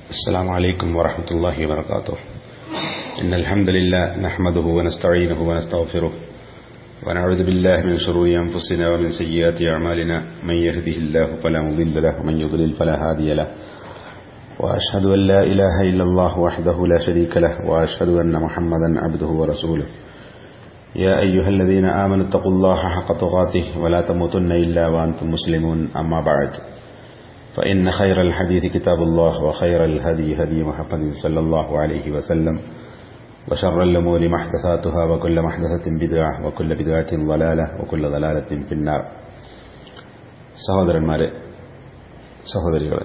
السلام عليكم ورحمة الله وبركاته إن الحمد لله نحمده ونستعينه ونستغفره ونعوذ بالله من شرور أنفسنا ومن سيئات أعمالنا من يهده الله فلا مضل له ومن يضلل فلا هادي له وأشهد أن لا إله إلا الله وحده لا شريك له وأشهد أن محمدا عبده ورسوله يا أيها الذين آمنوا اتقوا الله حق تقاته ولا تموتن إلا وأنتم مسلمون أما بعد فإن خير الحديث كتاب الله وخير الهدي هدي محمد صلى الله عليه وسلم وشر الأمور محدثاتها وكل محدثة بدعة وكل بدعة ضلالة وكل ضلالة في النار സഹോദരന്മാരെ സഹോദരികളെ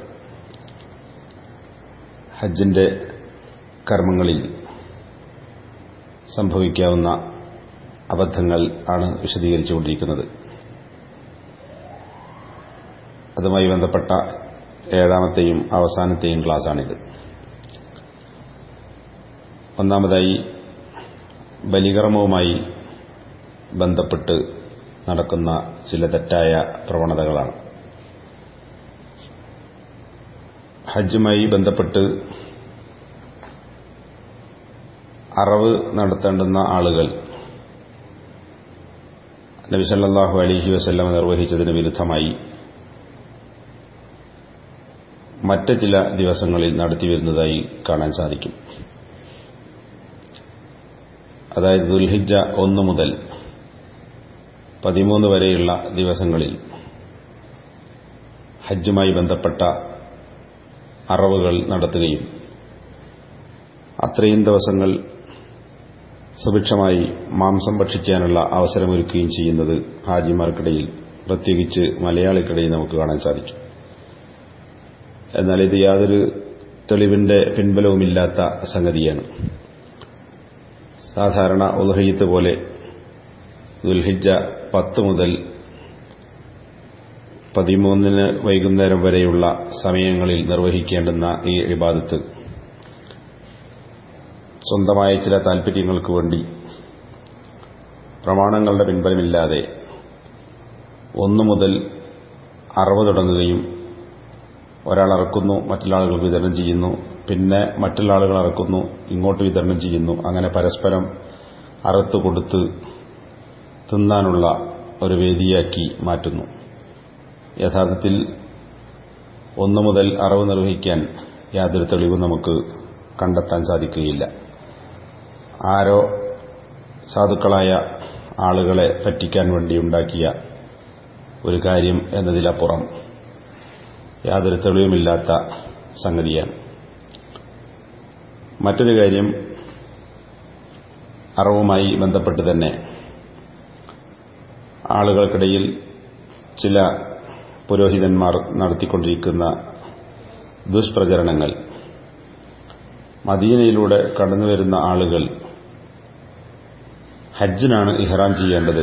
ഹജ്ജിന്റെ കർമ്മങ്ങളിൽ സംഭവിക്കാവുന്ന അബദ്ധങ്ങൾ ആണ് വിശദീകരിച്ചുകൊണ്ടിരിക്കുന്നത് അതുമായി ബന്ധപ്പെട്ട ഏഴാമത്തെയും അവസാനത്തെയും ക്ലാസ്സാണിത് ഒന്നാമതായി ബലികർമ്മവുമായി ബന്ധപ്പെട്ട് നടക്കുന്ന ചില തെറ്റായ പ്രവണതകളാണ് ഹജ്ജുമായി ബന്ധപ്പെട്ട് അറവ് നടത്തേണ്ടുന്ന ആളുകൾ നബിസല്ലാഹു അലിഹി വസ്ല്ലം നിർവഹിച്ചതിന് വിരുദ്ധമായി മറ്റ് ചില ദിവസങ്ങളിൽ നടത്തിവരുന്നതായി കാണാൻ സാധിക്കും അതായത് ദുൽഹിജ ഒന്ന് മുതൽ പതിമൂന്ന് വരെയുള്ള ദിവസങ്ങളിൽ ഹജ്ജുമായി ബന്ധപ്പെട്ട അറവുകൾ നടത്തുകയും അത്രയും ദിവസങ്ങൾ സുഭിക്ഷമായി മാംസം ഭക്ഷിക്കാനുള്ള അവസരമൊരുക്കുകയും ചെയ്യുന്നത് ഹാജിമാർക്കിടയിൽ പ്രത്യേകിച്ച് മലയാളിക്കിടയിൽ നമുക്ക് കാണാൻ സാധിക്കും എന്നാൽ ഇത് യാതൊരു തെളിവിന്റെ പിൻബലവുമില്ലാത്ത സംഗതിയാണ് സാധാരണ ഉൽഹയ്യത്ത് പോലെ ദുൽഹിജ പത്ത് മുതൽ പതിമൂന്നിന് വൈകുന്നേരം വരെയുള്ള സമയങ്ങളിൽ നിർവഹിക്കേണ്ടുന്ന ഈ ഇബാദത്ത് സ്വന്തമായ ചില താൽപര്യങ്ങൾക്ക് വേണ്ടി പ്രമാണങ്ങളുടെ പിൻബലമില്ലാതെ ഒന്നു മുതൽ അറവ് തുടങ്ങുകയും ഒരാൾ ഇറക്കുന്നു മറ്റുള്ള വിതരണം ചെയ്യുന്നു പിന്നെ മറ്റുള്ള ആളുകൾ ഇറക്കുന്നു ഇങ്ങോട്ട് വിതരണം ചെയ്യുന്നു അങ്ങനെ പരസ്പരം അറുത്ത് കൊടുത്ത് തിന്നാനുള്ള ഒരു വേദിയാക്കി മാറ്റുന്നു യഥാർത്ഥത്തിൽ ഒന്നു മുതൽ അറവ് നിർവഹിക്കാൻ യാതൊരു തെളിവും നമുക്ക് കണ്ടെത്താൻ സാധിക്കുകയില്ല ആരോ സാധുക്കളായ ആളുകളെ പറ്റിക്കാൻ വേണ്ടി ഉണ്ടാക്കിയ ഒരു കാര്യം എന്നതിലപ്പുറം യാതൊരു തെളിവുമില്ലാത്ത സംഗതിയാണ് മറ്റൊരു കാര്യം അറിവുമായി ബന്ധപ്പെട്ട് തന്നെ ആളുകൾക്കിടയിൽ ചില പുരോഹിതന്മാർ നടത്തിക്കൊണ്ടിരിക്കുന്ന ദുഷ്പ്രചരണങ്ങൾ മദീനയിലൂടെ കടന്നുവരുന്ന ആളുകൾ ഹജ്ജിനാണ് ഇഹ്റാം ചെയ്യേണ്ടത്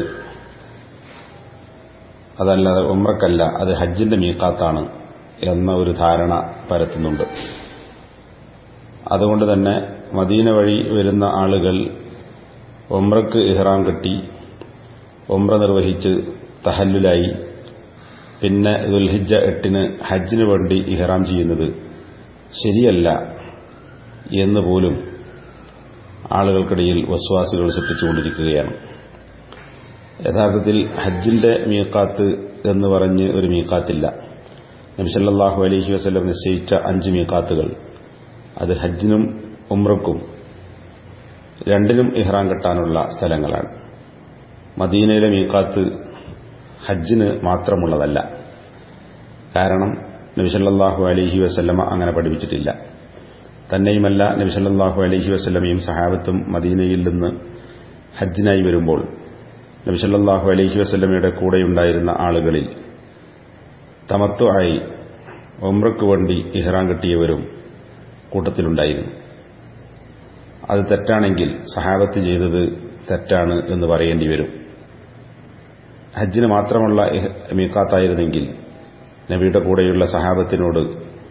അതല്ലാതെ ഉമ്രക്കല്ല അത് ഹജ്ജിന്റെ മീക്കാത്താണ് എന്ന ഒരു ധാരണ പരത്തുന്നുണ്ട് അതുകൊണ്ട് തന്നെ മദീന വഴി വരുന്ന ആളുകൾ ഒമ്രക്ക് ഇഹ്റാം കെട്ടി ഒമ്ര നിർവഹിച്ച് തഹല്ലുലായി പിന്നെ ദുൽഹിജ എട്ടിന് ഹജ്ജിന് വേണ്ടി ഇഹ്റാം ചെയ്യുന്നത് ശരിയല്ല എന്ന് പോലും ആളുകൾക്കിടയിൽ വസ്വാസികൾ സൃഷ്ടിച്ചുകൊണ്ടിരിക്കുകയാണ് യഥാർത്ഥത്തിൽ ഹജ്ജിന്റെ മീക്കാത്ത് എന്ന് പറഞ്ഞ് ഒരു മീക്കാത്തില്ല നബിസല്ലാഹു അലഹി വസ്ലം നിശ്ചയിച്ച അഞ്ച് മീക്കാത്തുകൾ അത് ഹജ്ജിനും ഉമ്രക്കും രണ്ടിനും ഇഹ്റാം കെട്ടാനുള്ള സ്ഥലങ്ങളാണ് മദീനയിലെ മീക്കാത്ത് ഹജ്ജിന് മാത്രമുള്ളതല്ല കാരണം നബിസല്ലാഹു അലഹി വസ്ല്ലമ അങ്ങനെ പഠിപ്പിച്ചിട്ടില്ല തന്നെയുമല്ല നബിസല്ലാഹു അലഹി വസ്ല്ലമയും സഹാബത്തും മദീനയിൽ നിന്ന് ഹജ്ജിനായി വരുമ്പോൾ നബിസല്ലാഹു അലഹി വസ്ല്ലമയുടെ കൂടെയുണ്ടായിരുന്ന ആളുകളിൽ തമത്വമായി ഒമ്രക്ക് വേണ്ടി ഇഹ്റാം കെട്ടിയവരും കൂട്ടത്തിലുണ്ടായിരുന്നു അത് തെറ്റാണെങ്കിൽ സഹാബത്ത് ചെയ്തത് തെറ്റാണ് എന്ന് പറയേണ്ടി വരും ഹജ്ജിന് മാത്രമുള്ള മീക്കാത്തായിരുന്നെങ്കിൽ നബിയുടെ കൂടെയുള്ള സഹാബത്തിനോട്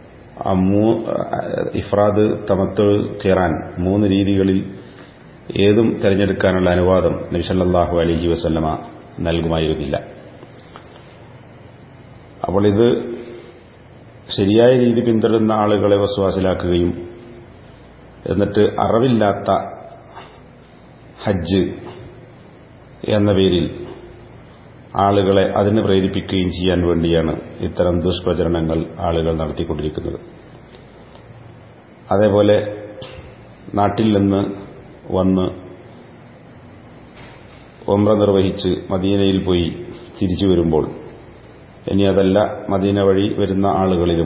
ഇഫ്രാദ് തമത്ത് ഖിറാൻ മൂന്ന് രീതികളിൽ ഏതും തെരഞ്ഞെടുക്കാനുള്ള അനുവാദം നബി സല്ലാഹു അലഹി വസല്ലമ നൽകുമായിരുന്നില്ല അപ്പോൾ ഇത് ശരിയായ രീതി പിന്തുടരുന്ന ആളുകളെ വസ്വാസിലാക്കുകയും എന്നിട്ട് അറിവില്ലാത്ത ഹജ്ജ് എന്ന പേരിൽ ആളുകളെ അതിന് പ്രേരിപ്പിക്കുകയും ചെയ്യാൻ വേണ്ടിയാണ് ഇത്തരം ദുഷ്പ്രചരണങ്ങൾ ആളുകൾ നടത്തിക്കൊണ്ടിരിക്കുന്നത് അതേപോലെ നാട്ടിൽ നിന്ന് വന്ന് ഒമ്ര നിർവഹിച്ച് മദീനയിൽ പോയി തിരിച്ചു വരുമ്പോൾ ഇനി അതല്ല മദീന വഴി വരുന്ന ആളുകളിലും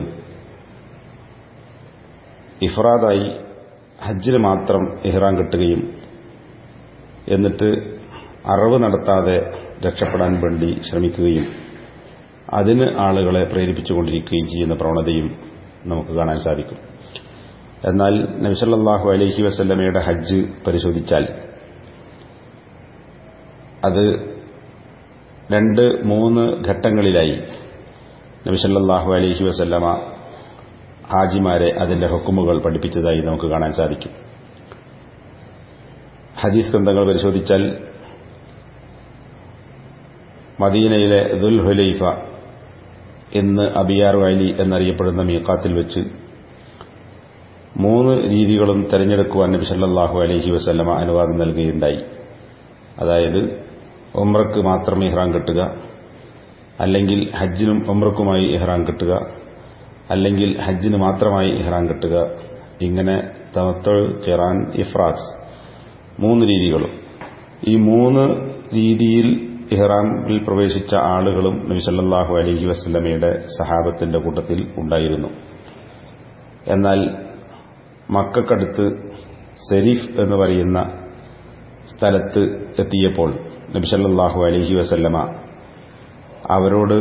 ഇഫ്രാദായി ഹജ്ജിന് മാത്രം ഇഹ്റാം കിട്ടുകയും എന്നിട്ട് അറിവ് നടത്താതെ രക്ഷപ്പെടാൻ വേണ്ടി ശ്രമിക്കുകയും അതിന് ആളുകളെ പ്രേരിപ്പിച്ചുകൊണ്ടിരിക്കുകയും ചെയ്യുന്ന പ്രവണതയും നമുക്ക് കാണാൻ സാധിക്കും എന്നാൽ നബിസല്ലാഹു അലഹി വസല്ലമയുടെ ഹജ്ജ് പരിശോധിച്ചാൽ അത് രണ്ട് മൂന്ന് ഘട്ടങ്ങളിലായി നബിസല്ലാഹു അലഹി വസല്ലമ ഹാജിമാരെ അതിന്റെ ഹുക്കുമുകൾ പഠിപ്പിച്ചതായി നമുക്ക് കാണാൻ സാധിക്കും ഹദീസ് ഗ്രന്ഥങ്ങൾ പരിശോധിച്ചാൽ മദീനയിലെ ദുൽ ഹുലൈഫ എന്ന് അബിയാർ വൈലി എന്നറിയപ്പെടുന്ന മീക്കാത്തിൽ വെച്ച് മൂന്ന് രീതികളും തെരഞ്ഞെടുക്കുവാൻ നബി സല്ലാഹു അലഹി വസ്ല്ലമ അനുവാദം നൽകുകയുണ്ടായി അതായത് ഉമ്രക്ക് മാത്രം ഇഹ്റാം കിട്ടുക അല്ലെങ്കിൽ ഹജ്ജിനും ഉമ്രക്കുമായി ഇഹ്റാം കിട്ടുക അല്ലെങ്കിൽ ഹജ്ജിന് മാത്രമായി ഇഹ്റാം കിട്ടുക ഇങ്ങനെ തമത്തൾ ചിറാൻ ഇഫ്രാസ് മൂന്ന് രീതികളും ഈ മൂന്ന് രീതിയിൽ ഇഹ്റാമിൽ പ്രവേശിച്ച ആളുകളും നബി സല്ലാഹു അലഹി വസ്ല്ലമയുടെ സഹാബത്തിന്റെ കൂട്ടത്തിൽ ഉണ്ടായിരുന്നു എന്നാൽ മക്കൾക്കടുത്ത് സെരീഫ് എന്ന് പറയുന്ന സ്ഥലത്ത് എത്തിയപ്പോൾ നബി സല്ലാഹു അലഹി വസല്ലമ അവരോട്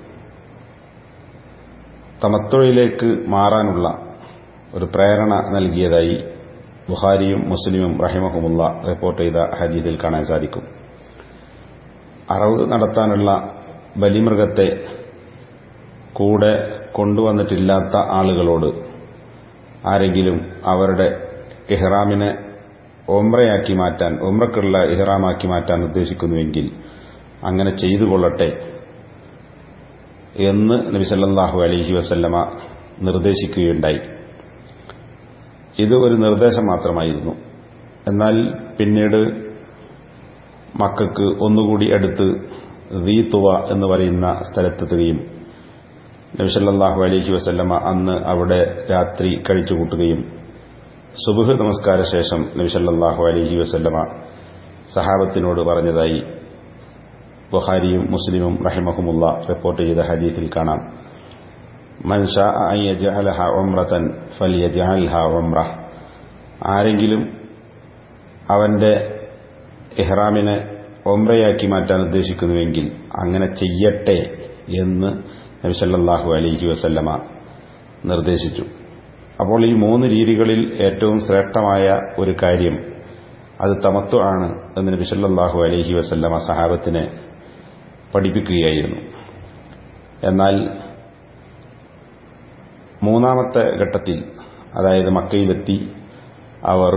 തമത്തൊഴിലേക്ക് മാറാനുള്ള ഒരു പ്രേരണ നൽകിയതായി ബുഹാരിയും മുസ്ലിമും റഹിമഹുമുള്ള റിപ്പോർട്ട് ചെയ്ത ഹദീദിൽ കാണാൻ സാധിക്കും അറവ് നടത്താനുള്ള ബലിമൃഗത്തെ കൂടെ കൊണ്ടുവന്നിട്ടില്ലാത്ത ആളുകളോട് ആരെങ്കിലും അവരുടെ ഇഹ്റാമിനെ ഒമ്രയാക്കി മാറ്റാൻ ഒമ്രക്കുള്ള ഇഹ്റാമാക്കി മാറ്റാൻ ഉദ്ദേശിക്കുന്നുവെങ്കിൽ അങ്ങനെ ചെയ്തു കൊള്ളട്ടെ എന്ന് നബി സല്ലാഹു അലഹി വസല്ലമ നിർദ്ദേശിക്കുകയുണ്ടായി ഇത് ഒരു നിർദ്ദേശം മാത്രമായിരുന്നു എന്നാൽ പിന്നീട് മക്കൾക്ക് ഒന്നുകൂടി അടുത്ത് ദീത്തുവ എന്ന് പറയുന്ന സ്ഥലത്തെത്തുകയും നബിസല്ലാഹു അലഹി വസല്ലമ അന്ന് അവിടെ രാത്രി കഴിച്ചുകൂട്ടുകയും സുബുഹ് നമസ്കാര ശേഷം നബിസല്ലാഹു അലഹി വസല്ലമ സഹാബത്തിനോട് പറഞ്ഞതായി ബുഹാരിയും മുസ്ലിമും റഹിമഹുമുള്ള റിപ്പോർട്ട് ചെയ്ത ഹദീത്തിൽ കാണാം മൻഷ അയ്യജഅലഹ ഉംറതൻ ഫലിയജഅൽഹ ഉംറ ആരെങ്കിലും അവന്റെ ഇഹ്റാമിനെ ഒമ്രയാക്കി മാറ്റാൻ ഉദ്ദേശിക്കുന്നുവെങ്കിൽ അങ്ങനെ ചെയ്യട്ടെ എന്ന് നബിസല്ലാഹു അലൈഹി വസല്ലമ നിർദ്ദേശിച്ചു അപ്പോൾ ഈ മൂന്ന് രീതികളിൽ ഏറ്റവും ശ്രേഷ്ഠമായ ഒരു കാര്യം അത് തമത്വ ആണ് എന്ന് നബിസല്ലാഹു അലൈഹി വസല്ലമ സഹാബത്തിനെ പഠിപ്പിക്കുകയായിരുന്നു എന്നാൽ മൂന്നാമത്തെ ഘട്ടത്തിൽ അതായത് മക്കയിലെത്തി അവർ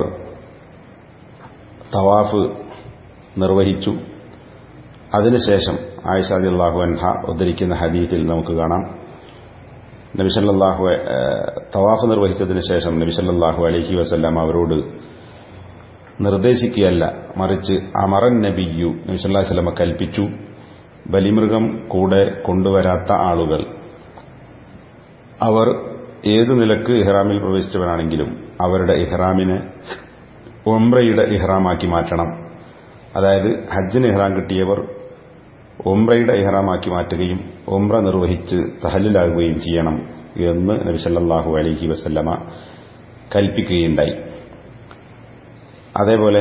തവാഫ് നിർവഹിച്ചു അതിനുശേഷം ആയിഷ അള്ളാഹു അൻഹ ഉദ്ധരിക്കുന്ന ഹദീത്തിൽ നമുക്ക് കാണാം നബിസല്ലാഹു തവാഫ് നിർവഹിച്ചതിന് ശേഷം നബിസല്ലാഹു അലഹി വസ്ല്ലാം അവരോട് നിർദ്ദേശിക്കുകയല്ല മറിച്ച് അമറൻ നബിയു നബിസല്ലാ സ്വലമ കൽപ്പിച്ചു ബലിമൃഗം കൂടെ കൊണ്ടുവരാത്ത ആളുകൾ അവർ ഏതു നിലക്ക് ഇഹ്റാമിൽ പ്രവേശിച്ചവരാണെങ്കിലും അവരുടെ ഇഹ്റാമിനെ ഒമ്രയുടെ ഇഹ്റാമാക്കി മാറ്റണം അതായത് ഹജ്ജിന് ഇഹ്റാം കിട്ടിയവർ ഒമ്രയുടെ ഇഹ്റാമാക്കി മാറ്റുകയും ഒമ്ര നിർവഹിച്ച് തഹലിലാകുകയും ചെയ്യണം എന്ന് നബിസല്ലാഹു അലഹി വസല്ലമ കൽപ്പിക്കുകയുണ്ടായി അതേപോലെ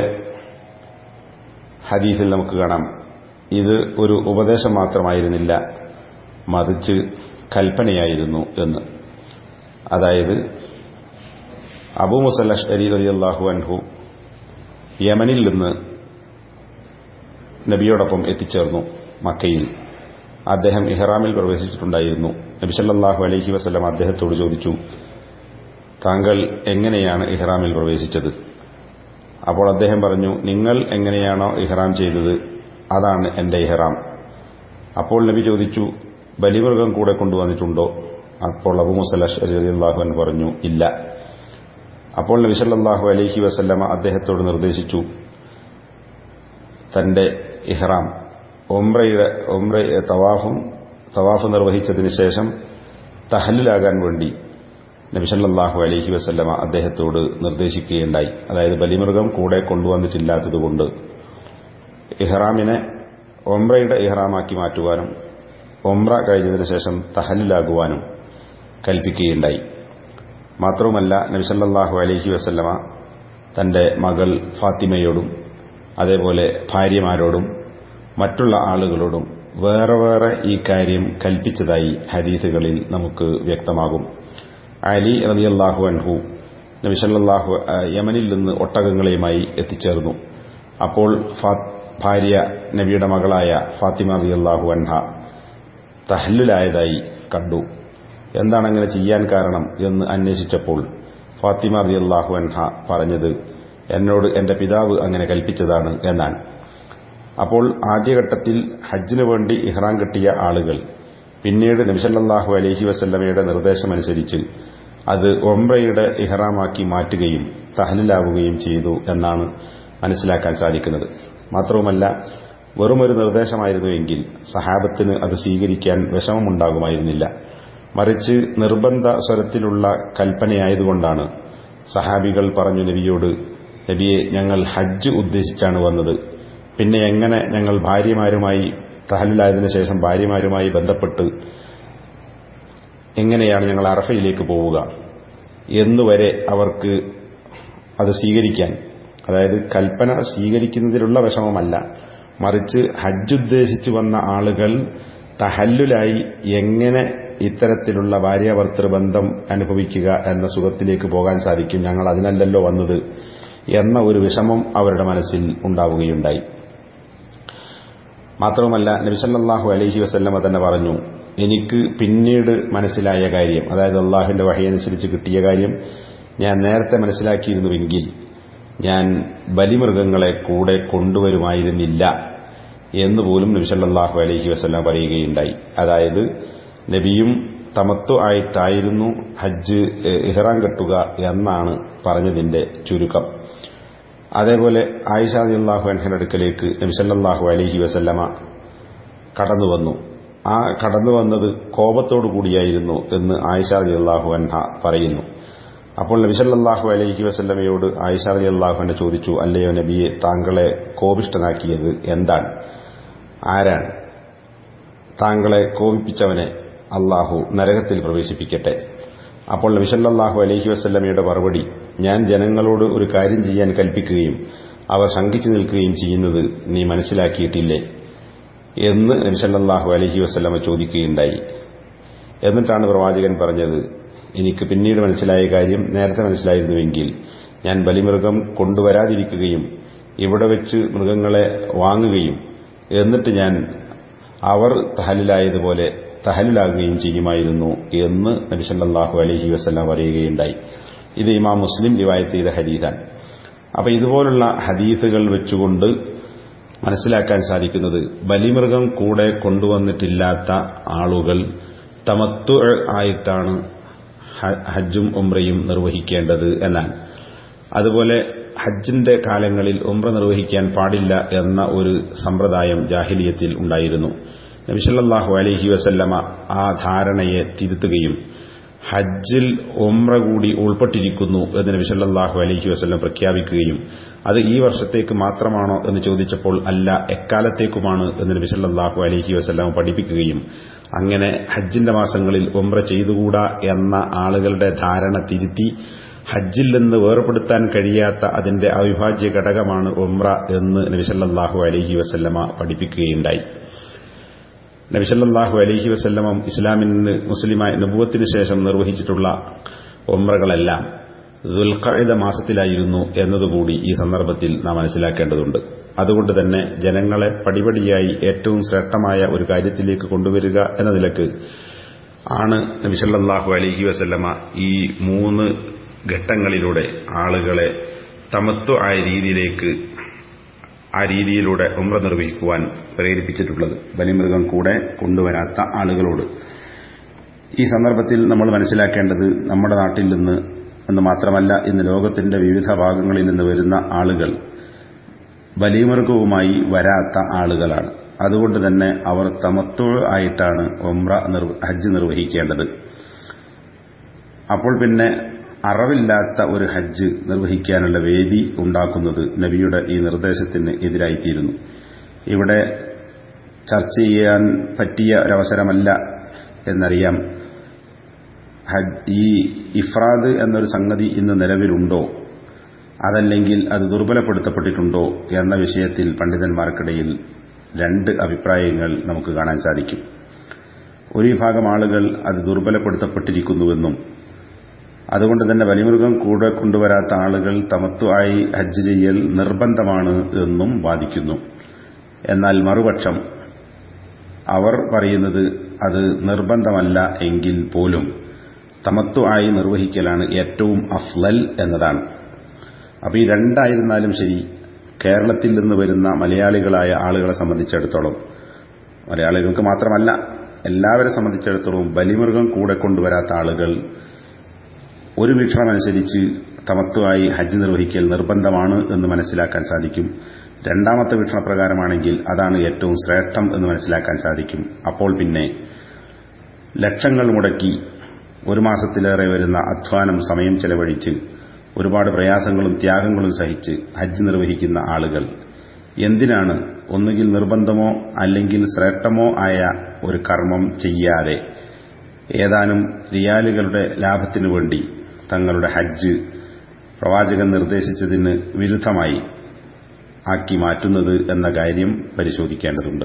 ഹദീസിൽ നമുക്ക് കാണാം ഇത് ഒരു ഉപദേശം മാത്രമായിരുന്നില്ല മറിച്ച് കൽപ്പനയായിരുന്നു എന്ന് അതായത് അബൂ മുസല്ലഷ് അലി അലിയല്ലാഹു അൻഹു യമനിൽ നിന്ന് നബിയോടൊപ്പം എത്തിച്ചേർന്നു മക്കയിൽ അദ്ദേഹം ഇഹ്റാമിൽ പ്രവേശിച്ചിട്ടുണ്ടായിരുന്നു നബി സല്ലല്ലാഹു അലൈഹി വസല്ലം അദ്ദേഹത്തോട് ചോദിച്ചു താങ്കൾ എങ്ങനെയാണ് ഇഹ്റാമിൽ പ്രവേശിച്ചത് അപ്പോൾ അദ്ദേഹം പറഞ്ഞു നിങ്ങൾ എങ്ങനെയാണോ ഇഹ്റാം ചെയ്തത് അതാണ് എന്റെ ഇഹ്റാം അപ്പോൾ നബി ചോദിച്ചു ബലിമൃഗം കൂടെ കൊണ്ടുവന്നിട്ടുണ്ടോ അപ്പോൾ അബു മുസലഷ് അള്ളാഹുൻ പറഞ്ഞു ഇല്ല അപ്പോൾ നബി സല്ലല്ലാഹു അലൈഹി വസല്ലമ അദ്ദേഹത്തോട് നിർദ്ദേശിച്ചു തന്റെ ഇഹ്റാം ഒമ്രയുടെ ഒമ്ര തവാഫും തവാഫ് നിർവഹിച്ചതിന് ശേഷം തഹല്ലുലാകാൻ വേണ്ടി നബിസല്ലാഹു അലൈഹി വസല്ലമ അദ്ദേഹത്തോട് നിർദ്ദേശിക്കുകയുണ്ടായി അതായത് ബലിമൃഗം കൂടെ കൊണ്ടുവന്നിട്ടില്ലാത്തതുകൊണ്ട് ഇഹ്റാമിനെ ഒമ്രയുടെ ഇഹ്റാമാക്കി മാറ്റുവാനും ഒമ്ര കഴിഞ്ഞതിന് ശേഷം തഹല്ലുലാകുവാനും കൽപ്പിക്കുകയുണ്ടായി മാത്രവുമല്ല നബിസല്ലാഹു അലൈഹി വസല്ലമ തന്റെ മകൾ ഫാത്തിമയോടും അതേപോലെ ഭാര്യമാരോടും മറ്റുള്ള ആളുകളോടും വേറെ വേറെ ഈ കാര്യം കൽപ്പിച്ചതായി ഹദീസുകളിൽ നമുക്ക് വ്യക്തമാകും അലി റതിയല്ലാഹു അൻഹു നബിസല്ലാഹു യമനിൽ നിന്ന് ഒട്ടകങ്ങളെയുമായി എത്തിച്ചേർന്നു അപ്പോൾ ഭാര്യ നബിയുടെ മകളായ ഫാത്തിമ റതിയല്ലാഹു അൻഹ തഹല്ലുലായതായി കണ്ടു എന്താണ് അങ്ങനെ ചെയ്യാൻ കാരണം എന്ന് അന്വേഷിച്ചപ്പോൾ ഫാത്തിമ റതിയല്ലാഹു അൻഹ പറഞ്ഞത് എന്നോട് എന്റെ പിതാവ് അങ്ങനെ കൽപ്പിച്ചതാണ് എന്നാണ് അപ്പോൾ ആദ്യഘട്ടത്തിൽ ഹജ്ജിനു വേണ്ടി ഇഹ്റാം കെട്ടിയ ആളുകൾ പിന്നീട് നബിസല്ലാഹു അലഹി വസല്ലമയുടെ നിർദ്ദേശമനുസരിച്ച് അത് ഒമ്രയുടെ ഇഹ്റാമാക്കി മാറ്റുകയും തഹലിലാവുകയും ചെയ്തു എന്നാണ് മനസ്സിലാക്കാൻ സാധിക്കുന്നത് മാത്രവുമല്ല വെറുമൊരു നിർദ്ദേശമായിരുന്നുവെങ്കിൽ സഹാബത്തിന് അത് സ്വീകരിക്കാൻ വിഷമമുണ്ടാകുമായിരുന്നില്ല മറിച്ച് നിർബന്ധ സ്വരത്തിലുള്ള കൽപ്പനയായതുകൊണ്ടാണ് സഹാബികൾ പറഞ്ഞു നബിയോട് നബിയെ ഞങ്ങൾ ഹജ്ജ് ഉദ്ദേശിച്ചാണ് വന്നത് പിന്നെ എങ്ങനെ ഞങ്ങൾ ഭാര്യമാരുമായി തഹലിലായതിനു ശേഷം ഭാര്യമാരുമായി ബന്ധപ്പെട്ട് എങ്ങനെയാണ് ഞങ്ങൾ അറഫയിലേക്ക് പോവുക എന്നുവരെ അവർക്ക് അത് സ്വീകരിക്കാൻ അതായത് കൽപ്പന സ്വീകരിക്കുന്നതിലുള്ള വിഷമമല്ല മറിച്ച് ഹജ്ജ് ഉദ്ദേശിച്ചു വന്ന ആളുകൾ തഹല്ലുലായി എങ്ങനെ ഇത്തരത്തിലുള്ള ഭാര്യാഭർത്തൃ ബന്ധം അനുഭവിക്കുക എന്ന സുഖത്തിലേക്ക് പോകാൻ സാധിക്കും ഞങ്ങൾ അതിനല്ലല്ലോ വന്നത് എന്ന ഒരു വിഷമം അവരുടെ മനസ്സിൽ ഉണ്ടാവുകയുണ്ടായി മാത്രവുമല്ല നബിസല്ലാഹു അലൈഹി വസല്ലമ തന്നെ പറഞ്ഞു എനിക്ക് പിന്നീട് മനസ്സിലായ കാര്യം അതായത് അള്ളാഹുവിന്റെ വഴിയനുസരിച്ച് കിട്ടിയ കാര്യം ഞാൻ നേരത്തെ മനസ്സിലാക്കിയിരുന്നുവെങ്കിൽ ഞാൻ ബലിമൃഗങ്ങളെ കൂടെ കൊണ്ടുവരുമായിരുന്നില്ല എന്ന് പോലും നബിസല്ലാഹു അലൈഹി വസ്ലാം പറയുകയുണ്ടായി അതായത് നബിയും തമത്തു ആയിട്ടായിരുന്നു ഹജ്ജ് ഇഹ്റാം കെട്ടുക എന്നാണ് പറഞ്ഞതിന്റെ ചുരുക്കം അതേപോലെ ആയിഷ അള്ളാഹു അൻഹയുടെ അടുക്കലേക്ക് നബിസല്ലാഹു അലഹി വസല്ലമ കടന്നു വന്നു ആ കടന്നു വന്നത് കോപത്തോടു കൂടിയായിരുന്നു എന്ന് ആയിഷ അള്ളാഹു അൻഹ പറയുന്നു അപ്പോൾ നബിസല്ലാഹു അലൈഹി വസല്ലമയോട് ആയിഷ അലി അള്ളാഹുവിനെ ചോദിച്ചു അല്ലയോ നബിയെ താങ്കളെ കോപിഷ്ടനാക്കിയത് എന്താണ് ആരാണ് താങ്കളെ കോപിപ്പിച്ചവനെ അള്ളാഹു നരകത്തിൽ പ്രവേശിപ്പിക്കട്ടെ അപ്പോൾ നബിസല്ലാഹു അലൈഹി വസ്ല്ലമയുടെ മറുപടി ഞാൻ ജനങ്ങളോട് ഒരു കാര്യം ചെയ്യാൻ കൽപ്പിക്കുകയും അവർ ശങ്കിച്ചു നിൽക്കുകയും ചെയ്യുന്നത് നീ മനസ്സിലാക്കിയിട്ടില്ലേ എന്ന് നബിസല്ലാഹു അലഹി വസ്ല്ലമ ചോദിക്കുകയുണ്ടായി എന്നിട്ടാണ് പ്രവാചകൻ പറഞ്ഞത് എനിക്ക് പിന്നീട് മനസ്സിലായ കാര്യം നേരത്തെ മനസ്സിലായിരുന്നുവെങ്കിൽ ഞാൻ ബലിമൃഗം കൊണ്ടുവരാതിരിക്കുകയും ഇവിടെ വെച്ച് മൃഗങ്ങളെ വാങ്ങുകയും എന്നിട്ട് ഞാൻ അവർ തഹലിലായതുപോലെ തഹലിലാകുകയും ചെയ്യുമായിരുന്നു എന്ന് നബിസല്ലാഹു അലഹി വസ്ലാം പറയുകയുണ്ടായി ഇത് ഇമാം മുസ്ലിം റിവായത്ത് ചെയ്ത ഹദീസാണ് അപ്പൊ ഇതുപോലുള്ള ഹദീസുകൾ വെച്ചുകൊണ്ട് മനസ്സിലാക്കാൻ സാധിക്കുന്നത് ബലിമൃഗം കൂടെ കൊണ്ടുവന്നിട്ടില്ലാത്ത ആളുകൾ തമത്തു ആയിട്ടാണ് ഹജ്ജും ഉംറയും നിർവഹിക്കേണ്ടത് എന്നാണ് അതുപോലെ ഹജ്ജിന്റെ കാലങ്ങളിൽ ഉംറ നിർവഹിക്കാൻ പാടില്ല എന്ന ഒരു സമ്പ്രദായം ജാഹിലിയത്തിൽ ഉണ്ടായിരുന്നു നബിസല്ലാഹു അലഹി വസല്ലമ ആ ധാരണയെ തിരുത്തുകയും ഹജ്ജിൽ ഉംറ കൂടി ഉൾപ്പെട്ടിരിക്കുന്നു എന്ന് നബിസല്ലാഹു അലഹി വസ്ല്ലം പ്രഖ്യാപിക്കുകയും അത് ഈ വർഷത്തേക്ക് മാത്രമാണോ എന്ന് ചോദിച്ചപ്പോൾ അല്ല എക്കാലത്തേക്കുമാണ് എന്ന് നബിസല്ലാഹു അലഹി വസ്ല്ലാം പഠിപ്പിക്കുകയും അങ്ങനെ ഹജ്ജിന്റെ മാസങ്ങളിൽ ഉംറ ചെയ്തുകൂടാ എന്ന ആളുകളുടെ ധാരണ തിരുത്തി ഹജ്ജിൽ നിന്ന് വേർപെടുത്താൻ കഴിയാത്ത അതിന്റെ അവിഭാജ്യ ഘടകമാണ് ഉംറ എന്ന് നബിസല്ലാഹു അലഹി വസല്ലമ പഠിപ്പിക്കുകയുണ്ടായി നബിസല്ലാഹു അലഹി വസല്ലമം ഇസ്ലാമിന് മുസ്ലിമായ നബുവത്തിന് ശേഷം നിർവഹിച്ചിട്ടുള്ള ഒമ്രകളെല്ലാം ദുൽഖഅദ മാസത്തിലായിരുന്നു എന്നതുകൂടി ഈ സന്ദർഭത്തിൽ നാം മനസ്സിലാക്കേണ്ടതുണ്ട് അതുകൊണ്ട് തന്നെ ജനങ്ങളെ പടിപടിയായി ഏറ്റവും ശ്രേഷ്ഠമായ ഒരു കാര്യത്തിലേക്ക് കൊണ്ടുവരിക എന്ന നിലക്ക് ആണ് നബിസല്ലാഹു അലഹി വസല്ലമ ഈ മൂന്ന് ഘട്ടങ്ങളിലൂടെ ആളുകളെ തമത്വ ആയ രീതിയിലേക്ക് ആ രീതിയിലൂടെ ഉമ്ര നിർവഹിക്കുവാൻ പ്രേരിപ്പിച്ചിട്ടുള്ളത് ബലിമൃഗം കൂടെ കൊണ്ടുവരാത്ത ആളുകളോട് ഈ സന്ദർഭത്തിൽ നമ്മൾ മനസ്സിലാക്കേണ്ടത് നമ്മുടെ നാട്ടിൽ നിന്ന് എന്ന് മാത്രമല്ല ഇന്ന് ലോകത്തിന്റെ വിവിധ ഭാഗങ്ങളിൽ നിന്ന് വരുന്ന ആളുകൾ ബലിമൃഗവുമായി വരാത്ത ആളുകളാണ് അതുകൊണ്ട് തന്നെ അവർ തമത്തു ആയിട്ടാണ് ഒമ്ര ഹജ്ജ് നിർവഹിക്കേണ്ടത് അപ്പോൾ പിന്നെ അറവില്ലാത്ത ഒരു ഹജ്ജ് നിർവഹിക്കാനുള്ള വേദി ഉണ്ടാക്കുന്നത് നബിയുടെ ഈ നിർദ്ദേശത്തിന് എതിരായിത്തീരുന്നു ഇവിടെ ചർച്ച ചെയ്യാൻ പറ്റിയ ഒരവസരമല്ല എന്നറിയാം ഈ ഇഫ്രാദ് എന്നൊരു സംഗതി ഇന്ന് നിലവിലുണ്ടോ അതല്ലെങ്കിൽ അത് ദുർബലപ്പെടുത്തപ്പെട്ടിട്ടുണ്ടോ എന്ന വിഷയത്തിൽ പണ്ഡിതന്മാർക്കിടയിൽ രണ്ട് അഭിപ്രായങ്ങൾ നമുക്ക് കാണാൻ സാധിക്കും ഒരു വിഭാഗം ആളുകൾ അത് ദുർബലപ്പെടുത്തപ്പെട്ടിരിക്കുന്നുവെന്നും അതുകൊണ്ട് തന്നെ ബലിമൃഗം കൂടെ കൊണ്ടുവരാത്ത ആളുകൾ തമത്വമായി ഹജ്ജ് ചെയ്യൽ നിർബന്ധമാണ് എന്നും വാദിക്കുന്നു എന്നാൽ മറുപക്ഷം അവർ പറയുന്നത് അത് നിർബന്ധമല്ല എങ്കിൽ പോലും തമത്വമായി നിർവഹിക്കലാണ് ഏറ്റവും അഫ്ലൽ എന്നതാണ് അപ്പോൾ ഈ രണ്ടായിരുന്നാലും ശരി കേരളത്തിൽ നിന്ന് വരുന്ന മലയാളികളായ ആളുകളെ സംബന്ധിച്ചിടത്തോളം മലയാളികൾക്ക് മാത്രമല്ല എല്ലാവരെ സംബന്ധിച്ചിടത്തോളം ബലിമൃഗം കൂടെ കൊണ്ടുവരാത്ത ആളുകൾ ഒരു വീക്ഷണമനുസരിച്ച് തമത്വമായി ഹജ്ജ് നിർവഹിക്കൽ നിർബന്ധമാണ് എന്ന് മനസ്സിലാക്കാൻ സാധിക്കും രണ്ടാമത്തെ വീക്ഷണപ്രകാരമാണെങ്കിൽ അതാണ് ഏറ്റവും ശ്രേഷ്ഠം എന്ന് മനസ്സിലാക്കാൻ സാധിക്കും അപ്പോൾ പിന്നെ ലക്ഷങ്ങൾ മുടക്കി ഒരു മാസത്തിലേറെ വരുന്ന അധ്വാനം സമയം ചെലവഴിച്ച് ഒരുപാട് പ്രയാസങ്ങളും ത്യാഗങ്ങളും സഹിച്ച് ഹജ്ജ് നിർവഹിക്കുന്ന ആളുകൾ എന്തിനാണ് ഒന്നുകിൽ നിർബന്ധമോ അല്ലെങ്കിൽ ശ്രേഷ്ഠമോ ആയ ഒരു കർമ്മം ചെയ്യാതെ ഏതാനും റിയാലുകളുടെ ലാഭത്തിനു വേണ്ടി തങ്ങളുടെ ഹജ്ജ് പ്രവാചകൻ നിർദ്ദേശിച്ചതിന് വിരുദ്ധമായി ആക്കി മാറ്റുന്നത് എന്ന കാര്യം പരിശോധിക്കേണ്ടതുണ്ട്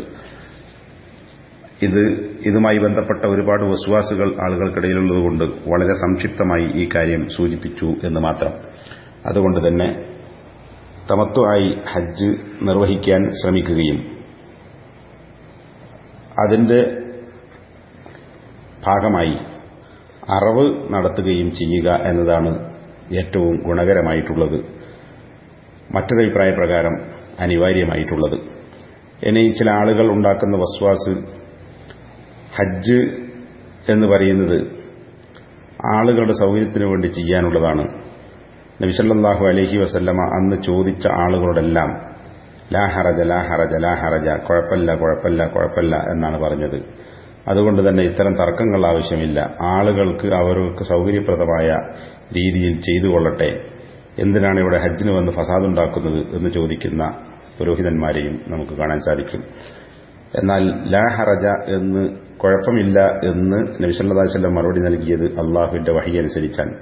ഇത് ഇതുമായി ബന്ധപ്പെട്ട ഒരുപാട് വസ്വാസുകൾ ആളുകൾക്കിടയിലുള്ളതുകൊണ്ട് വളരെ സംക്ഷിപ്തമായി ഈ കാര്യം സൂചിപ്പിച്ചു എന്ന് മാത്രം അതുകൊണ്ട് തന്നെ തമത്വമായി ഹജ്ജ് നിർവഹിക്കാൻ ശ്രമിക്കുകയും അതിന്റെ ഭാഗമായി അറവ് നടത്തുകയും ചെയ്യുക എന്നതാണ് ഏറ്റവും ഗുണകരമായിട്ടുള്ളത് മറ്റൊരഭിപ്രായ പ്രകാരം അനിവാര്യമായിട്ടുള്ളത് ഇനി ചില ആളുകൾ ഉണ്ടാക്കുന്ന വസ്വാസ് ഹജ്ജ് എന്ന് പറയുന്നത് ആളുകളുടെ സൗകര്യത്തിനു വേണ്ടി ചെയ്യാനുള്ളതാണ് നബിസല്ലാഹു അലഹി വസല്ലമ അന്ന് ചോദിച്ച ആളുകളോടെല്ലാം ലാഹറജ ലാഹറജ ലാഹറജ കുഴപ്പമില്ല കുഴപ്പമില്ല കുഴപ്പമില്ല എന്നാണ് പറഞ്ഞത് അതുകൊണ്ട് തന്നെ ഇത്തരം തർക്കങ്ങൾ ആവശ്യമില്ല ആളുകൾക്ക് അവർക്ക് സൗകര്യപ്രദമായ രീതിയിൽ ചെയ്തു കൊള്ളട്ടെ എന്തിനാണ് ഇവിടെ ഹജ്ജിന് വന്ന് ഫസാദുണ്ടാക്കുന്നത് എന്ന് ചോദിക്കുന്ന പുരോഹിതന്മാരെയും നമുക്ക് കാണാൻ സാധിക്കും എന്നാൽ ലാ ഹറജ എന്ന് കുഴപ്പമില്ല എന്ന് നബിസല്ലാസ്വല്ലം മറുപടി നൽകിയത് അള്ളാഹുവിന്റെ വഴി അനുസരിച്ചാണ്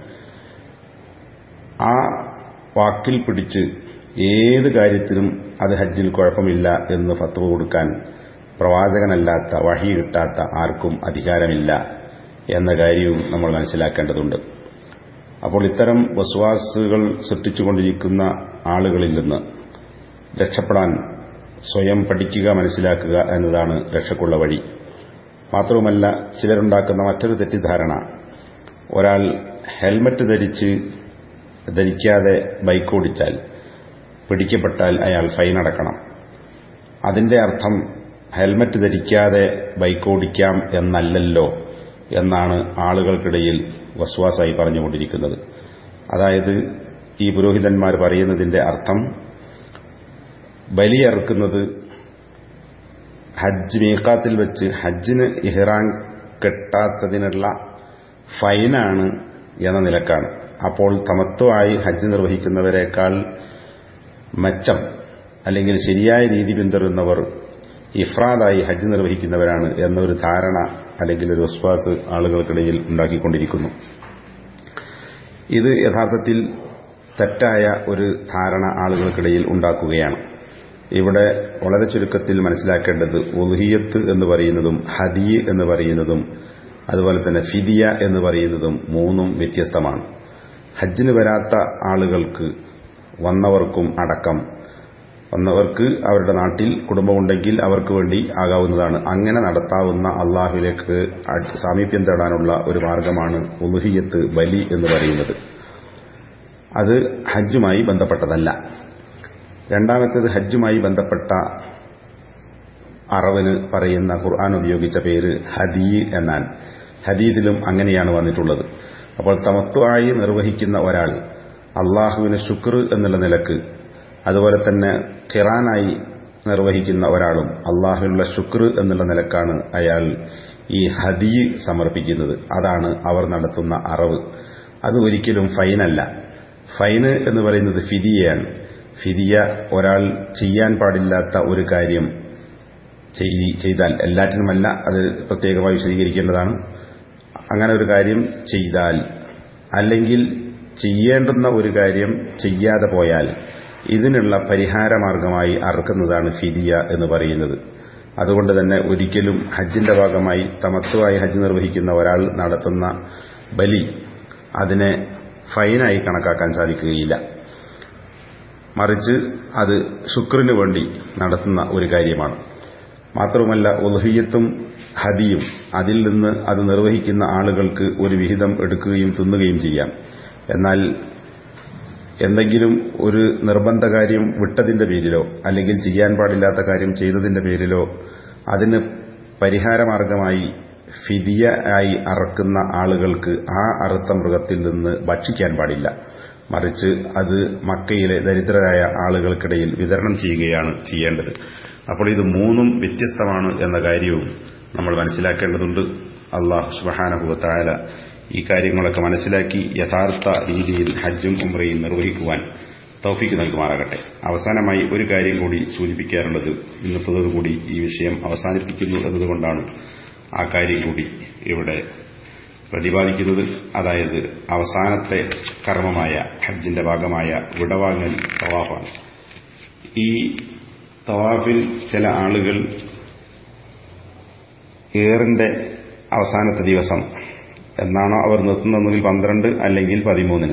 ആ വാക്കിൽ പിടിച്ച് ഏത് കാര്യത്തിലും അത് ഹജ്ജിൽ കുഴപ്പമില്ല എന്ന് ഫത്വ കൊടുക്കാൻ പ്രവാചകനല്ലാത്ത വഴി കിട്ടാത്ത ആർക്കും അധികാരമില്ല എന്ന കാര്യവും നമ്മൾ മനസ്സിലാക്കേണ്ടതുണ്ട് അപ്പോൾ ഇത്തരം വസ്വാസുകൾ സൃഷ്ടിച്ചുകൊണ്ടിരിക്കുന്ന ആളുകളിൽ നിന്ന് രക്ഷപ്പെടാൻ സ്വയം പഠിക്കുക മനസ്സിലാക്കുക എന്നതാണ് രക്ഷക്കുള്ള വഴി മാത്രവുമല്ല ചിലരുണ്ടാക്കുന്ന മറ്റൊരു തെറ്റിദ്ധാരണ ഒരാൾ ഹെൽമറ്റ് ധരിച്ച് ധരിക്കാതെ ബൈക്ക് ഓടിച്ചാൽ പിടിക്കപ്പെട്ടാൽ അയാൾ ഫൈൻ അടക്കണം അതിന്റെ അർത്ഥം ഹെൽമറ്റ് ധരിക്കാതെ ബൈക്ക് ഓടിക്കാം എന്നല്ലല്ലോ എന്നാണ് ആളുകൾക്കിടയിൽ വസ്വാസായി പറഞ്ഞുകൊണ്ടിരിക്കുന്നത് അതായത് ഈ പുരോഹിതന്മാർ പറയുന്നതിന്റെ അർത്ഥം ബലിയറുക്കുന്നത് ഹജ്ജ് മീക്കാത്തിൽ വെച്ച് ഹജ്ജിന് ഇഹ്റാൻ കെട്ടാത്തതിനുള്ള ഫൈനാണ് എന്ന നിലക്കാണ് അപ്പോൾ തമത്വമായി ഹജ്ജ് നിർവഹിക്കുന്നവരെക്കാൾ മെച്ചം അല്ലെങ്കിൽ ശരിയായ രീതി പിന്തുടരുന്നവർ ഇഫ്രാദായി ഹജ്ജ് നിർവഹിക്കുന്നവരാണ് എന്നൊരു ധാരണ അല്ലെങ്കിൽ ഒരു വിശ്വാസ് ആളുകൾക്കിടയിൽ ഉണ്ടാക്കിക്കൊണ്ടിരിക്കുന്നു ഇത് യഥാർത്ഥത്തിൽ തെറ്റായ ഒരു ധാരണ ആളുകൾക്കിടയിൽ ഉണ്ടാക്കുകയാണ് ഇവിടെ വളരെ ചുരുക്കത്തിൽ മനസ്സിലാക്കേണ്ടത് ഉൽഹിയത്ത് എന്ന് പറയുന്നതും ഹദി എന്ന് പറയുന്നതും അതുപോലെ തന്നെ ഫിദിയ എന്ന് പറയുന്നതും മൂന്നും വ്യത്യസ്തമാണ് ഹജ്ജിന് വരാത്ത ആളുകൾക്ക് വന്നവർക്കും അടക്കം വന്നവർക്ക് അവരുടെ നാട്ടിൽ കുടുംബമുണ്ടെങ്കിൽ അവർക്ക് വേണ്ടി ആകാവുന്നതാണ് അങ്ങനെ നടത്താവുന്ന അള്ളാഹുവിലേക്ക് സാമീപ്യം തേടാനുള്ള ഒരു മാർഗമാണ് ഉലുഹിയത്ത് ബലി എന്ന് പറയുന്നത് അത് ഹജ്ജുമായി ബന്ധപ്പെട്ടതല്ല രണ്ടാമത്തേത് ഹജ്ജുമായി ബന്ധപ്പെട്ട അറവിന് പറയുന്ന ഖുർആൻ ഉപയോഗിച്ച പേര് ഹദി എന്നാണ് ഹദീദിലും അങ്ങനെയാണ് വന്നിട്ടുള്ളത് അപ്പോൾ തമത്വമായി നിർവഹിക്കുന്ന ഒരാൾ അള്ളാഹുവിന് ശുക്ർ എന്നുള്ള നിലക്ക് അതുപോലെ തന്നെ ഖിറാനായി നിർവഹിക്കുന്ന ഒരാളും അള്ളാഹുവിനുള്ള ശുക്ർ എന്നുള്ള നിലക്കാണ് അയാൾ ഈ ഹദീ സമർപ്പിക്കുന്നത് അതാണ് അവർ നടത്തുന്ന അറവ് അത് ഒരിക്കലും ഫൈനല്ല ഫൈന് എന്ന് പറയുന്നത് ഫിദിയയാണ് ഫിദിയ ഒരാൾ ചെയ്യാൻ പാടില്ലാത്ത ഒരു കാര്യം ചെയ്താൽ എല്ലാറ്റിനുമല്ല അത് പ്രത്യേകമായി വിശദീകരിക്കേണ്ടതാണ് അങ്ങനെ ഒരു കാര്യം ചെയ്താൽ അല്ലെങ്കിൽ ചെയ്യേണ്ടുന്ന ഒരു കാര്യം ചെയ്യാതെ പോയാൽ ഇതിനുള്ള പരിഹാരമാർഗമായി അറക്കുന്നതാണ് ഫിദിയ എന്ന് പറയുന്നത് അതുകൊണ്ട് തന്നെ ഒരിക്കലും ഹജ്ജിന്റെ ഭാഗമായി തമത്വമായി ഹജ്ജ് നിർവഹിക്കുന്ന ഒരാൾ നടത്തുന്ന ബലി അതിനെ ഫൈനായി കണക്കാക്കാൻ സാധിക്കുകയില്ല മറിച്ച് അത് ശുക്രിന് വേണ്ടി നടത്തുന്ന ഒരു കാര്യമാണ് മാത്രമല്ല ഉൽഹിയത്തും ഹദിയും അതിൽ നിന്ന് അത് നിർവഹിക്കുന്ന ആളുകൾക്ക് ഒരു വിഹിതം എടുക്കുകയും തിന്നുകയും ചെയ്യാം എന്നാൽ എന്തെങ്കിലും ഒരു നിർബന്ധ കാര്യം വിട്ടതിന്റെ പേരിലോ അല്ലെങ്കിൽ ചെയ്യാൻ പാടില്ലാത്ത കാര്യം ചെയ്തതിന്റെ പേരിലോ അതിന് പരിഹാരമാർഗമായി ഫിദിയ ആയി അറക്കുന്ന ആളുകൾക്ക് ആ അറുത്ത മൃഗത്തിൽ നിന്ന് ഭക്ഷിക്കാൻ പാടില്ല മറിച്ച് അത് മക്കയിലെ ദരിദ്രരായ ആളുകൾക്കിടയിൽ വിതരണം ചെയ്യുകയാണ് ചെയ്യേണ്ടത് അപ്പോൾ ഇത് മൂന്നും വ്യത്യസ്തമാണ് എന്ന കാര്യവും നമ്മൾ മനസ്സിലാക്കേണ്ടതുണ്ട് അള്ളാഹു സുബഹാനഹുവത്തായ ഈ കാര്യങ്ങളൊക്കെ മനസ്സിലാക്കി യഥാർത്ഥ രീതിയിൽ ഹജ്ജും ഉംറയും നിർവഹിക്കുവാൻ തൗഫീക്ക് നൽകുമാറാകട്ടെ അവസാനമായി ഒരു കാര്യം കൂടി സൂചിപ്പിക്കാറുള്ളത് ഇന്നത്തതോടുകൂടി ഈ വിഷയം അവസാനിപ്പിക്കുന്നു എന്നതുകൊണ്ടാണ് ആ കാര്യം കൂടി ഇവിടെ പ്രതിപാദിക്കുന്നത് അതായത് അവസാനത്തെ കർമ്മമായ ഹജ്ജിന്റെ ഭാഗമായ വിടവാങ്ങൽ തവാഫാണ് ഈ തവാഫിൽ ചില ആളുകൾ ഏറിന്റെ അവസാനത്തെ ദിവസം എന്നാണോ അവർ നിർത്തുന്നതെങ്കിൽ പന്ത്രണ്ട് അല്ലെങ്കിൽ പതിമൂന്നിന്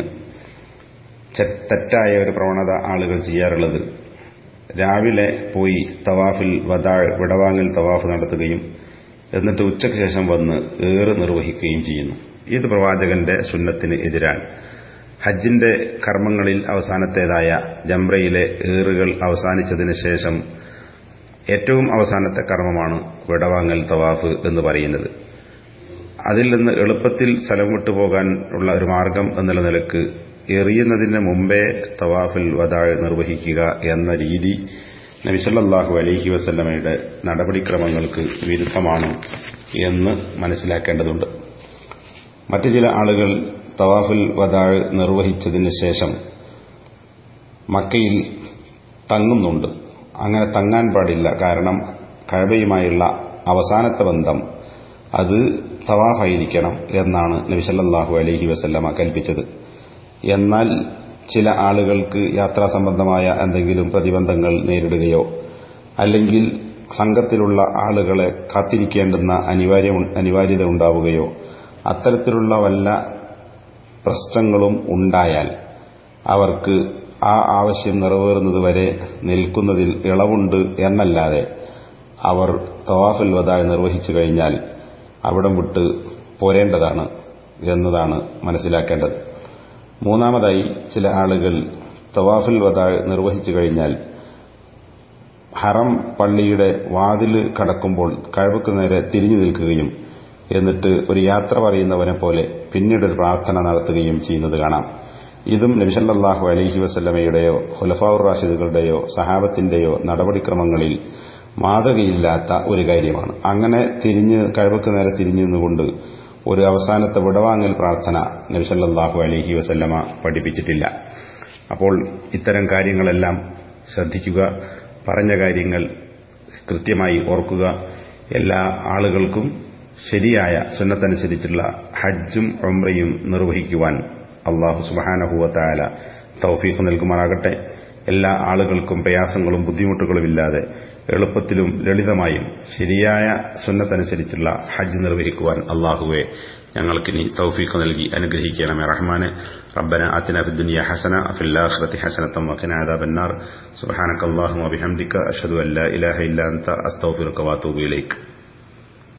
തെറ്റായ ഒരു പ്രവണത ആളുകൾ ചെയ്യാറുള്ളത് രാവിലെ പോയി തവാഫിൽ വദാഴ് വിടവാങ്ങൽ തവാഫ് നടത്തുകയും എന്നിട്ട് ഉച്ചയ്ക്ക് ശേഷം വന്ന് ഏറ് നിർവഹിക്കുകയും ചെയ്യുന്നു ഇത് പ്രവാചകന്റെ സുന്നത്തിന് എതിരാണ് ഹജ്ജിന്റെ കർമ്മങ്ങളിൽ അവസാനത്തേതായ ജംറയിലെ ഏറുകൾ അവസാനിച്ചതിന് ശേഷം ഏറ്റവും അവസാനത്തെ കർമ്മമാണ് വിടവാങ്ങൽ തവാഫ് എന്ന് പറയുന്നത് അതിൽ നിന്ന് എളുപ്പത്തിൽ സ്ഥലം വിട്ടുപോകാൻ ഉള്ള ഒരു മാർഗം എന്നുള്ള നിലക്ക് എറിയുന്നതിന് മുമ്പേ തവാഫിൽ വദാഴ് നിർവഹിക്കുക എന്ന രീതി നബിസല്ലാഹു അലൈഹി വസല്ലമയുടെ നടപടിക്രമങ്ങൾക്ക് വിരുദ്ധമാണ് എന്ന് മനസ്സിലാക്കേണ്ടതുണ്ട് മറ്റു ചില ആളുകൾ തവാഫുൽ വദാഴ് നിർവഹിച്ചതിന് ശേഷം മക്കയിൽ തങ്ങുന്നുണ്ട് അങ്ങനെ തങ്ങാൻ പാടില്ല കാരണം കഴബയുമായുള്ള അവസാനത്തെ ബന്ധം അത് തവാഫായിരിക്കണം എന്നാണ് നബിസല്ലാഹു അലൈഹി വസല്ലമ കൽപ്പിച്ചത് എന്നാൽ ചില ആളുകൾക്ക് യാത്രാ സംബന്ധമായ എന്തെങ്കിലും പ്രതിബന്ധങ്ങൾ നേരിടുകയോ അല്ലെങ്കിൽ സംഘത്തിലുള്ള ആളുകളെ കാത്തിരിക്കേണ്ടുന്ന അനിവാര്യ അനിവാര്യത ഉണ്ടാവുകയോ അത്തരത്തിലുള്ള വല്ല പ്രശ്നങ്ങളും ഉണ്ടായാൽ അവർക്ക് ആ ആവശ്യം നിറവേറുന്നതുവരെ നിൽക്കുന്നതിൽ ഇളവുണ്ട് എന്നല്ലാതെ അവർ തവാഫുൽ വദാഴ് നിർവഹിച്ചു കഴിഞ്ഞാൽ അവിടം വിട്ട് പോരേണ്ടതാണ് എന്നതാണ് മനസ്സിലാക്കേണ്ടത് മൂന്നാമതായി ചില ആളുകൾ തവാഫുൽ വദാഴ് നിർവഹിച്ചു കഴിഞ്ഞാൽ ഹറം പള്ളിയുടെ വാതിൽ കടക്കുമ്പോൾ കഴിവക്ക് നേരെ തിരിഞ്ഞു നിൽക്കുകയും എന്നിട്ട് ഒരു യാത്ര പറയുന്നവനെ പോലെ പിന്നീട് ഒരു പ്രാർത്ഥന നടത്തുകയും ചെയ്യുന്നത് കാണാം ഇതും നബിസല്ലാഹു അലൈഹി വസല്ലമയുടെയോ ഹുലഫാവുർ റാഷിദുകളുടെയോ സഹാബത്തിന്റെയോ നടപടിക്രമങ്ങളിൽ മാതൃകയില്ലാത്ത ഒരു കാര്യമാണ് അങ്ങനെ തിരിഞ്ഞ് കഴിവക്ക് നേരെ തിരിഞ്ഞു നിന്നുകൊണ്ട് ഒരു അവസാനത്തെ വിടവാങ്ങൽ പ്രാർത്ഥന നബിസല്ലാഹു അലൈഹി വസല്ലമ പഠിപ്പിച്ചിട്ടില്ല അപ്പോൾ ഇത്തരം കാര്യങ്ങളെല്ലാം ശ്രദ്ധിക്കുക പറഞ്ഞ കാര്യങ്ങൾ കൃത്യമായി ഓർക്കുക എല്ലാ ആളുകൾക്കും ശരിയായ സുന്നത്തനുസരിച്ചുള്ള ഹജ്ജും ഒമ്രയും നിർവഹിക്കുവാൻ അള്ളാഹു സുബാനഹുവത്തായ തൗഫീഖ് നൽകുമാറാകട്ടെ എല്ലാ ആളുകൾക്കും പ്രയാസങ്ങളും ബുദ്ധിമുട്ടുകളുമില്ലാതെ എളുപ്പത്തിലും ലളിതമായും ശരിയായ സുന്നത്തനുസരിച്ചുള്ള ഹജ്ജ് നിർവഹിക്കുവാൻ അള്ളാഹുവെ ഞങ്ങൾക്കിനി തൗഫീഖ് നൽകി അനുഗ്രഹിക്കണമേ റഹ്മാനെ റബ്ബന ആതിന ഫി ദുനിയ ഹസന ഫിൽ ആഖിറതി ഹസനതൻ വഖിന അദാബന്നാർ സുബ്ഹാനക അല്ലാഹുമ്മ വബിഹംദിക അഷ്ഹദു അൻ ലാ ഇലാഹ ഇല്ല അൻത അസ്തഗ്ഫിറുക വഅതൂബു ഇലൈക്